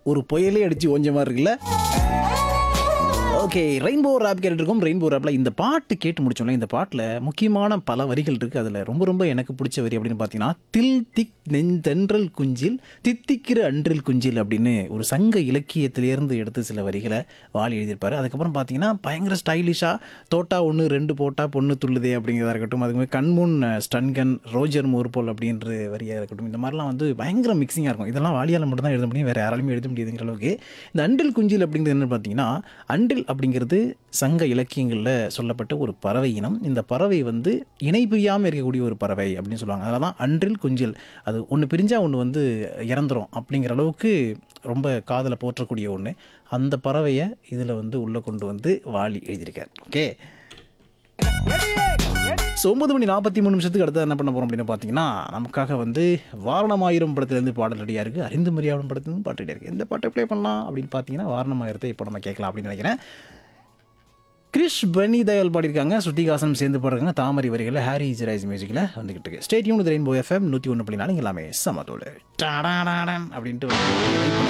ஒரு புயலே அடிச்சு ஓஞ்ச மாதிரி இருக்குல்ல ஓகே ரெயின்போ ரேப் கேட்டுருக்கோம் ரெயின்போ ரேப்பில் இந்த பாட்டு கேட்டு முடிச்சோம்ல இந்த பாட்டில் முக்கியமான பல வரிகள் இருக்குது அதில் ரொம்ப ரொம்ப எனக்கு பிடிச்ச வரி அப்படின்னு பார்த்தீங்கன்னா தில் திக் நெஞ்சென்றல் குஞ்சில் தித்திக்கிற அன்றில் குஞ்சில் அப்படின்னு ஒரு சங்க இலக்கியத்திலேருந்து எடுத்து சில வரிகளை வாலி எழுதியிருப்பாரு அதுக்கப்புறம் பார்த்தீங்கன்னா பயங்கர ஸ்டைலிஷாக தோட்டா ஒன்று ரெண்டு போட்டா பொண்ணு துள்ளுதே அப்படிங்கிறதா இருக்கட்டும் அதுக்கு மாதிரி கண்முன் ஸ்டன்கன் ரோஜர் மோர்போல் அப்படின்ற வரியாக இருக்கட்டும் இந்த மாதிரிலாம் வந்து பயங்கர மிக்சிங்காக இருக்கும் இதெல்லாம் வாலியால் மட்டும் தான் எழுத முடியும் வேறு யாராலுமே எழுத முடியாதுங்கிற அளவுக்கு இந்த அண்டில் குஞ்சில் அப்படிங்கிறது என்ன பார்த்தீங்கன்னா அண்டில் அப்படிங்கிறது சங்க இலக்கியங்களில் சொல்லப்பட்ட ஒரு பறவை இனம் இந்த பறவை வந்து இணை பிரியாமல் இருக்கக்கூடிய ஒரு பறவை அப்படின்னு சொல்லுவாங்க அதனால தான் அன்றில் குஞ்சில் அது ஒன்று பிரிஞ்சா ஒன்று வந்து இறந்துரும் அப்படிங்கிற அளவுக்கு ரொம்ப காதலை போற்றக்கூடிய ஒன்று அந்த பறவையை இதில் வந்து உள்ளே கொண்டு வந்து வாலி எழுதியிருக்கார் ஓகே ஸோ ஒன்பது மணி நாற்பத்தி மூணு நிமிஷத்துக்கு அடுத்து என்ன பண்ண போகிறோம் அப்படின்னு பார்த்தீங்கன்னா நமக்காக வந்து வாரணமாயிரம் படத்துலேருந்து பாடல் ரெடியாக இருக்குது அறிந்து மரியாதை படத்துலேருந்து பாட்டு ரெடியாக இருக்குது எந்த பாட்டை ப்ளே பண்ணலாம் அப்படின்னு பார்த்தீங்கன்னா வாரணமாயிரத்தை இப்போ நம்ம கேட்கலாம் அப்படின்னு நினைக்கிறேன் கிரிஷ் பனி தயால் பாடியிருக்காங்க ஸ்ருதிகாசனம் சேர்ந்து பாடுறாங்க தாமரை வரிகளில் ஹாரி ஜெராய்ஸ் மியூசிக்கில் வந்துகிட்டு இருக்கு ஸ்டேட்யூன் ரெயின்போ எஃப்எம் நூற்றி ஒன்று புள்ளி நாலு எல்லாமே சமத்தோடு டாடாடாடன் அப்படின்ட்டு வந்து